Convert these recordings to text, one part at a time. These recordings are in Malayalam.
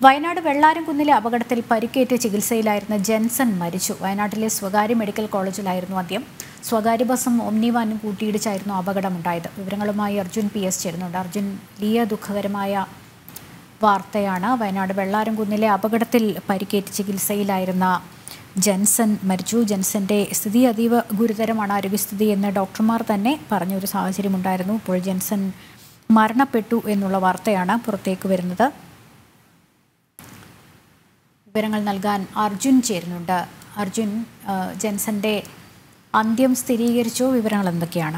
വയനാട് വെള്ളാരംകുന്നിലെ അപകടത്തിൽ പരിക്കേറ്റ് ചികിത്സയിലായിരുന്ന ജെൻസൺ മരിച്ചു വയനാട്ടിലെ സ്വകാര്യ മെഡിക്കൽ കോളേജിലായിരുന്നു ആദ്യം സ്വകാര്യ ബസും ഒമ്നിവാനും കൂട്ടിയിടിച്ചായിരുന്നു അപകടമുണ്ടായത് വിവരങ്ങളുമായി അർജുൻ പി എസ് ചേരുന്നുണ്ട് അർജുൻ വലിയ ദുഃഖകരമായ വാർത്തയാണ് വയനാട് വെള്ളാരംകുന്നിലെ അപകടത്തിൽ പരിക്കേറ്റ് ചികിത്സയിലായിരുന്ന ജെൻസൺ മരിച്ചു ജെൻസന്റെ സ്ഥിതി അതീവ ഗുരുതരമാണ് ആരോഗ്യസ്ഥിതി എന്ന് ഡോക്ടർമാർ തന്നെ പറഞ്ഞൊരു സാഹചര്യമുണ്ടായിരുന്നു ഇപ്പോൾ ജെൻസൺ മരണപ്പെട്ടു എന്നുള്ള വാർത്തയാണ് പുറത്തേക്ക് വരുന്നത് വിവരങ്ങൾ നൽകാൻ അർജുൻ ചേരുന്നുണ്ട് അർജുൻ ആ, ജെൻസന്റെ അന്ത്യം സ്ഥിരീകരിച്ചോ വിവരങ്ങൾ എന്തൊക്കെയാണ്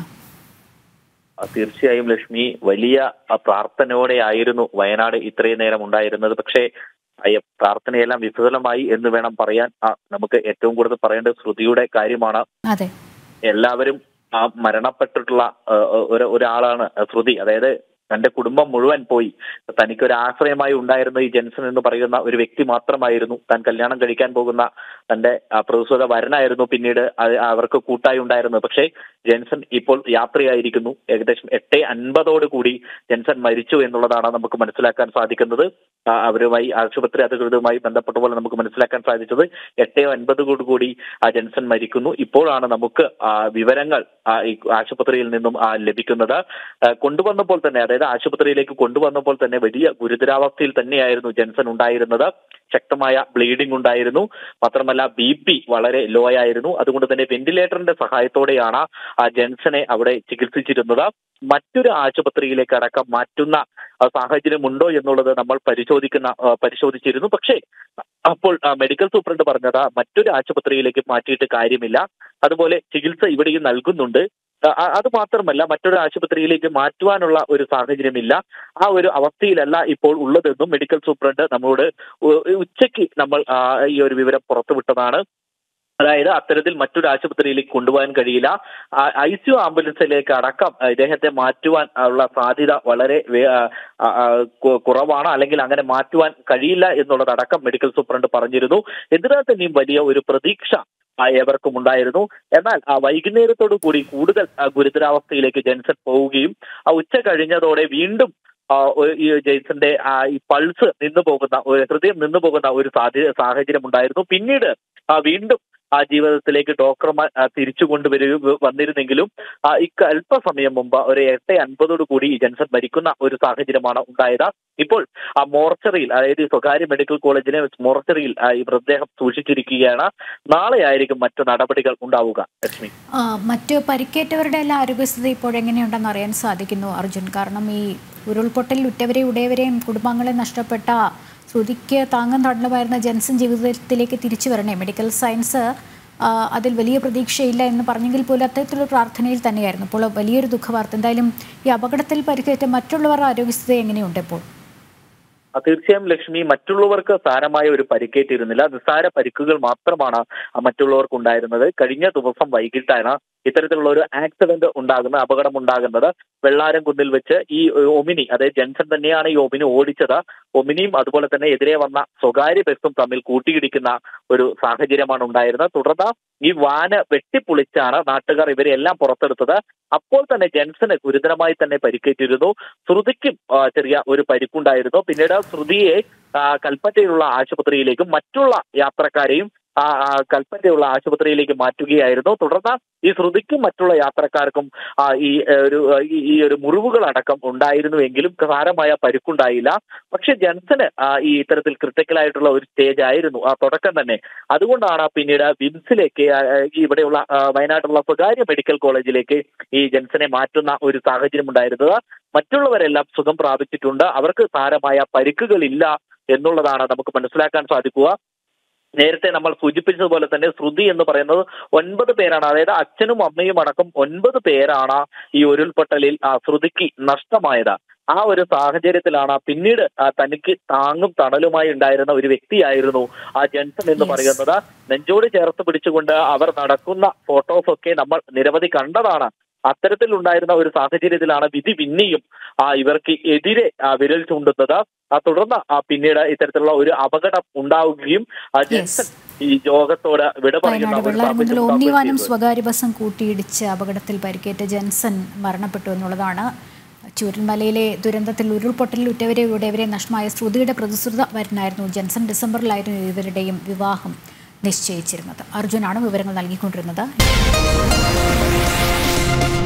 ആ, തീർച്ചയായും ലക്ഷ്മി വലിയ ആ, പ്രാർത്ഥനയോടെയായിരുന്നു വയനാട് ഇത്രയും നേരം ഉണ്ടായിരുന്നത് പക്ഷേ അയ്യ, പ്രാർത്ഥനയെല്ലാം വിഫലമായി എന്ന് വേണം പറയാൻ ആ, നമുക്ക് ഏറ്റവും കൂടുതൽ പറയേണ്ടത് ശ്രുതിയുടെ കാര്യമാണ് അതെ എല്ലാവരും ആ മരണപ്പെട്ടിട്ടുള്ള ആ, ഒരു ഒരാളാണ് ശ്രുതി അതായത് തന്റെ കുടുംബം മുഴുവൻ പോയി തനിക്ക് ഒരു ആശ്രയമായി ഉണ്ടായിരുന്ന ഈ ജെൻസൺ എന്ന് പറയുന്ന ഒരു വ്യക്തി മാത്രമായിരുന്നു താൻ കല്യാണം കഴിക്കാൻ പോകുന്ന തന്റെ ആ, പ്രസ്തുത വരനായിരുന്നു പിന്നീട് അത് അവർക്ക് കൂട്ടായി ഉണ്ടായിരുന്നത് പക്ഷേ ജെൻസൺ ഇപ്പോൾ യാത്രയായിരിക്കുന്നു ഏകദേശം എട്ട് അൻപതോട് കൂടി ജെൻസൺ മരിച്ചു എന്നുള്ളതാണ് നമുക്ക് മനസ്സിലാക്കാൻ സാധിക്കുന്നത് ആ, അവരുമായി ആശുപത്രി അധികൃതരുമായി ബന്ധപ്പെട്ട പോലെ നമുക്ക് മനസ്സിലാക്കാൻ സാധിച്ചത് എട്ട് അൻപതോട് കൂടി ആ ജെൻസൺ മരിക്കുന്നു ഇപ്പോഴാണ് നമുക്ക് ആ, വിവരങ്ങൾ ആ, ഈ ആശുപത്രിയിൽ നിന്നും ആ, ലഭിക്കുന്നത് ആ, കൊണ്ടുവന്നപ്പോൾ തന്നെ അതായത് ആശുപത്രിയിലേക്ക് കൊണ്ടുവന്നപ്പോൾ തന്നെ വലിയ ഗുരുതരാവസ്ഥയിൽ തന്നെയായിരുന്നു ജെൻസൺ ഉണ്ടായിരുന്നത് ശക്തമായ ബ്ലീഡിംഗ് ഉണ്ടായിരുന്നു മാത്രമല്ല ബി പി വളരെ ലോ ആയിരുന്നു അതുകൊണ്ട് തന്നെ വെന്റിലേറ്ററിന്റെ സഹായത്തോടെയാണ് ആ ജെൻസനെ അവിടെ ചികിത്സിച്ചിരുന്നത് മറ്റൊരു ആശുപത്രിയിലേക്ക് അടക്കം മാറ്റുന്ന ആ, സാഹചര്യമുണ്ടോ എന്നുള്ളത് നമ്മൾ പരിശോധിക്കുന്ന ആ, പരിശോധിച്ചിരുന്നു പക്ഷേ അപ്പോൾ ആ, മെഡിക്കൽ സൂപ്രണ്ട് പറഞ്ഞത് മറ്റൊരു ആശുപത്രിയിലേക്ക് മാറ്റിയിട്ട് കാര്യമില്ല അതുപോലെ ചികിത്സ ഇവിടെയും നൽകുന്നുണ്ട് ആ, ആ, അത് മാത്രമല്ല മറ്റൊരു ആശുപത്രിയിലേക്ക് മാറ്റുവാനുള്ള ഒരു സാഹചര്യമില്ല ആ ഒരു അവസ്ഥയിലല്ല ഇപ്പോൾ ഉള്ളതെന്നും മെഡിക്കൽ സൂപ്രണ്ട് നമ്മളോട് ഉ- ഉച്ചയ്ക്ക് നമ്മൾ ആ, ഈ ഒരു വിവരം പുറത്തുവിട്ടതാണ് അതായത് അത്തരത്തിൽ മറ്റൊരു ആശുപത്രിയിലേക്ക് കൊണ്ടുപോകാൻ കഴിയില്ല ഐ സി യു ആംബുലൻസിലേക്ക് അടക്കം ആ, ഇദ്ദേഹത്തെ മാറ്റുവാൻ ഉള്ള സാധ്യത വളരെ വേ- ആ, ആ, ആ, കു- കുറവാണ് അല്ലെങ്കിൽ അങ്ങനെ മാറ്റുവാൻ കഴിയില്ല എന്നുള്ളതടക്കം മെഡിക്കൽ സൂപ്രണ്ട് പറഞ്ഞിരുന്നു എന്തിനാൽ തന്നെയും വലിയ ഒരു പ്രതീക്ഷ ആ, ഏവർക്കും ഉണ്ടായിരുന്നു എന്നാൽ ആ വൈകുന്നേരത്തോടു കൂടി കൂടുതൽ ആ, ഗുരുതരാവസ്ഥയിലേക്ക് ജെൻസൺ പോവുകയും ആ ഉച്ച കഴിഞ്ഞതോടെ വീണ്ടും ആ, ഒരു- ഈ ജെയ്സന്റെ ആ ഈ പൾസ് നിന്നു പോകുന്ന ഒരു ഹൃദയം നിന്നു പോകുന്ന ഒരു സാധ്യ സാഹചര്യം ഉണ്ടായിരുന്നു പിന്നീട് ആ വീണ്ടും ആ ജീവിതത്തിലേക്ക് ഡോക്ടർമാർ ആ, തിരിച്ചു കൊണ്ടുവരിക വന്നിരുന്നെങ്കിലും ആ ഇക്ക അല്പസമയം മുമ്പ് ഒരു എട്ട് അൻപതോടു കൂടി ഈ ജെൻസൺ മരിക്കുന്ന ഒരു സാഹചര്യമാണ് ഉണ്ടായത് ഇപ്പോൾ ആ മോർച്ചറിയിൽ അതായത് ഈ സ്വകാര്യ മെഡിക്കൽ കോളേജിലെ മോർച്ചറിയിൽ ആ, ഈ മൃതദേഹം സൂക്ഷിച്ചിരിക്കുകയാണ് നാളെ ആയിരിക്കും മറ്റു നടപടികൾ ഉണ്ടാവുക ലക്ഷ്മി ആ, മറ്റ് പരിക്കേറ്റവരുടെ എല്ലാ ആരോഗ്യസ്ഥിതി ഇപ്പോഴെങ്ങനെയുണ്ടെന്ന് അറിയാൻ സാധിക്കുന്നു അർജുൻ കാരണം ഈ ഉരുൾപൊട്ടലിൽ ഉറ്റവരെയും ഉടയവരെയും കുടുംബാംഗങ്ങളെ നഷ്ടപ്പെട്ട ശ്രുതിക്ക് താങ്ങും തടലുമായിരുന്ന ജെൻസൺ ജീവിതത്തിലേക്ക് തിരിച്ചു വരണേ മെഡിക്കൽ സയൻസ് ആ, അതിൽ വലിയ പ്രതീക്ഷയില്ല എന്ന് പറഞ്ഞെങ്കിൽ പോലും അത്തരത്തിലൊരു പ്രാർത്ഥനയിൽ തന്നെയായിരുന്നു ഇപ്പോൾ വലിയൊരു ദുഃഖവാർത്ത എന്തായാലും ഈ അപകടത്തിൽ പരിക്കേറ്റ മറ്റുള്ളവരുടെ ആരോഗ്യസ്ഥിതി എങ്ങനെയുണ്ട് ഇപ്പോൾ ആ, തീർച്ചയായും ലക്ഷ്മി മറ്റുള്ളവർക്ക് സാരമായ ഒരു പരിക്കേറ്റിരുന്നില്ല നിസ്സാര പരിക്കുകൾ മാത്രമാണ് ആ മറ്റുള്ളവർക്ക് ഉണ്ടായിരുന്നത് കഴിഞ്ഞ ദിവസം വൈകിട്ടാണ് ഇത്തരത്തിലുള്ള ഒരു ആക്സിഡന്റ് ഉണ്ടാകുന്ന അപകടം ഉണ്ടാകുന്നത് വെള്ളാരം കുന്നിൽ വെച്ച് ഈ ഒമിനി അതായത് ജെൻസൺ തന്നെയാണ് ഈ ഒമിനി ഓടിച്ചത് ഒമിനിയും അതുപോലെ തന്നെ എതിരെ വന്ന സ്വകാര്യ ബസ്സും തമ്മിൽ കൂട്ടിയിടിക്കുന്ന ഒരു സാഹചര്യമാണ് ഉണ്ടായിരുന്നത് തുടർന്ന് ഈ വാന് വെട്ടിപ്പൊളിച്ചാണ് നാട്ടുകാർ ഇവരെല്ലാം പുറത്തെടുത്തത് അപ്പോൾ തന്നെ ജെൻസന് ഗുരുതരമായി തന്നെ പരിക്കേറ്റിരുന്നു ശ്രുതിക്കും ആ, ചെറിയ ഒരു പരിക്കുണ്ടായിരുന്നു പിന്നീട് ശ്രുതിയെ ആ, കൽപ്പറ്റയിലുള്ള ആശുപത്രിയിലേക്കും മറ്റുള്ള യാത്രക്കാരെയും ആ, ആ, കൽപ്പറ്റയുള്ള ആശുപത്രിയിലേക്ക് മാറ്റുകയായിരുന്നു തുടർന്ന് ഈ ശ്രുതിക്കും മറ്റുള്ള യാത്രക്കാർക്കും ആ, ഈ ഏ, ഒരു ആ, ഈ- ഈ ഒരു മുറിവുകളടക്കം ഉണ്ടായിരുന്നുവെങ്കിലും സാരമായ പരിക്കുണ്ടായില്ല പക്ഷെ ജെൻസന് ആ, ഈ ഇത്തരത്തിൽ ക്രിട്ടിക്കൽ ആയിട്ടുള്ള ഒരു സ്റ്റേജ് ആയിരുന്നു ആ തുടക്കം തന്നെ അതുകൊണ്ടാണ് പിന്നീട് വിംസിലേക്ക് ആ, ആ, ഈ ഇവിടെയുള്ള ആ, വയനാട്ടിലുള്ള സ്വകാര്യ മെഡിക്കൽ കോളേജിലേക്ക് ഈ ജെൻസനെ മാറ്റുന്ന ഒരു സാഹചര്യം ഉണ്ടായിരുന്നത് മറ്റുള്ളവരെല്ലാം സുഖം പ്രാപിച്ചിട്ടുണ്ട് അവർക്ക് സാരമായ പരിക്കുകളില്ല എന്നുള്ളതാണ് നമുക്ക് മനസ്സിലാക്കാൻ സാധിക്കുക നേരത്തെ നമ്മൾ സൂചിപ്പിച്ചതുപോലെ തന്നെ ശ്രുതി എന്ന് പറയുന്നത് ഒൻപത് പേരാണ് അതായത് അച്ഛനും അമ്മയും അടക്കം ഒൻപത് പേരാണ് ഈ ഉരുൾപൊട്ടലിൽ ആ ശ്രുതിക്ക് നഷ്ടമായത് ആ ഒരു സാഹചര്യത്തിലാണ് പിന്നീട് ആ തനിക്ക് താങ്ങും തണലുമായി ഉണ്ടായിരുന്ന ഒരു വ്യക്തിയായിരുന്നു ആ ജെൻസൺ എന്ന് Yes. പറയുന്നത് നെഞ്ചോട് ചേർത്ത് പിടിച്ചുകൊണ്ട് അവർ നടക്കുന്ന ഫോട്ടോസ് ഒക്കെ നമ്മൾ നിരവധി കണ്ടതാണ് അത്തരത്തിലുണ്ടായിരുന്ന ഒരു സാഹചര്യത്തിലാണ് വിധി പിന്നെയും ആ ഇവർക്ക് എതിരെ ആ വിരൽ ചൂണ്ടുന്നത് ആ തുടർന്ന് ആ പിന്നീട് ഇത്തരത്തിലുള്ള ഒരു അപകടം ഉണ്ടാവുകയും ആ ജെൻസൺ ഈ ലോകത്തോട് വിട പറയുന്ന വയനാട് ഒരു വെള്ളാരംകുന്നിൽ സാഹചര്യം ഓമ്നിവാനും ഉണ്ടാവുകയും ചെയ്തു. സ്വകാര്യ ബസ്സും കൂട്ടിയിടിച്ച് അപകടത്തിൽ പരിക്കേറ്റ ജെൻസൺ മരണപ്പെട്ടു എന്നുള്ളതാണ് ചൂരൽമലയിലെ ദുരന്തത്തിൽ ഉരുൾപൊട്ടലിൽ ഉറ്റവരെ ഉടയവരെ നഷ്ടമായ ശ്രുതിയുടെ പ്രതിശ്രുത വരനായിരുന്നു ജെൻസൺ ഡിസംബറിലായിരുന്നു ഇവരുടെയും വിവാഹം നിശ്ചയിച്ചിരുന്നത് അർജുനാണ് വിവരങ്ങൾ നൽകിക്കൊണ്ടിരുന്നത്